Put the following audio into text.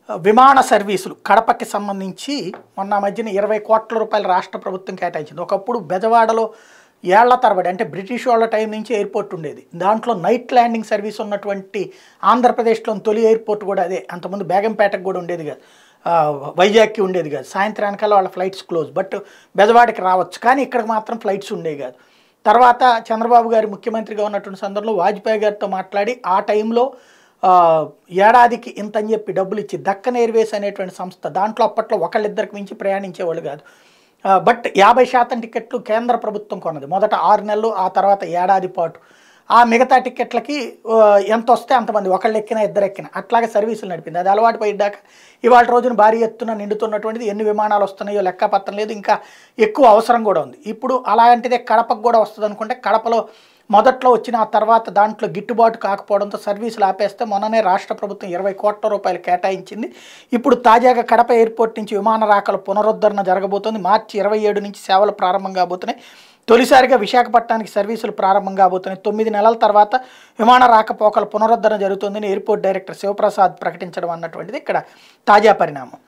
విమాన సర్వీసులు కడపకి సంబంధించి మొన్న మధ్యన ఇరవై కోట్ల రూపాయలు రాష్ట్ర ప్రభుత్వం కేటాయించింది ఒకప్పుడు బెజవాడలో ఏళ్ల తరబడి అంటే బ్రిటిష్ వాళ్ళ టైం నుంచి ఎయిర్పోర్ట్ ఉండేది దాంట్లో నైట్ ల్యాండింగ్ సర్వీస్ ఉన్నటువంటి ఆంధ్రప్రదేశ్లోని తొలి ఎయిర్పోర్ట్ కూడా అదే అంతకుముందు బేగంపేటకు కూడా ఉండేది కాదు ఆ, వైజాగ్కి ఉండేది కాదు సాయంత్రానికల్లా వాళ్ళ ఫ్లైట్స్ క్లోజ్ బట్ బెజవాడికి రావచ్చు కానీ ఇక్కడికి మాత్రం ఫ్లైట్స్ ఉండేవి కాదు తర్వాత చంద్రబాబు గారు ముఖ్యమంత్రిగా ఉన్నటువంటి సందర్భంలో వాజ్పేయి గారితో మాట్లాడి ఆ టైంలో ఆ, ఏడాదికి ఇంత అని చెప్పి డబ్బులు ఇచ్చి దక్కన్ ఎయిర్వేస్ అనేటువంటి సంస్థ దాంట్లో అప్పట్లో ఒకళ్ళిద్దరికి మించి ప్రయాణించేవాళ్ళు కాదు ఆ, బట్ యాభై శాతం టికెట్లు కేంద్ర ప్రభుత్వం కొన్నది మొదట ఆరు నెలలు ఆ తర్వాత ఏడాది పాటు ఆ మిగతా టికెట్లకి ఆ, ఎంత వస్తే అంతమంది ఒకళ్ళు ఎక్కినా ఇద్దరు ఎక్కినా అట్లాగే సర్వీసులు నడిపింది అది అలవాటు పడ్డాక ఇవాళ రోజున భారీ ఎత్తున నిండుతున్నటువంటిది ఎన్ని విమానాలు వస్తున్నాయో లెక్క పత్రం లేదు ఇంకా ఎక్కువ అవసరం కూడా ఉంది ఇప్పుడు అలాంటిదే కడపకు కూడా వస్తుంది అనుకుంటే కడపలో మొదట్లో వచ్చిన ఆ తర్వాత దాంట్లో గిట్టుబాటు కాకపోవడంతో సర్వీసులు ఆపేస్తే మొన్ననే రాష్ట్ర ప్రభుత్వం ఇరవై కోట్ల రూపాయలు కేటాయించింది ఇప్పుడు తాజాగా కడప ఎయిర్పోర్ట్ నుంచి విమాన రాకల పునరుద్ధరణ జరగబోతోంది మార్చి ఇరవై ఏడు నుంచి సేవలు ప్రారంభం కాబోతున్నాయి తొలిసారిగా విశాఖపట్నానికి సర్వీసులు ప్రారంభం కాబోతున్నాయి తొమ్మిది నెలల తర్వాత విమాన రాకపోకల పునరుద్ధరణ జరుగుతుందని ఎయిర్పోర్ట్ డైరెక్టర్ శివప్రసాద్ ప్రకటించడం అన్నటువంటిది ఇక్కడ తాజా పరిణామం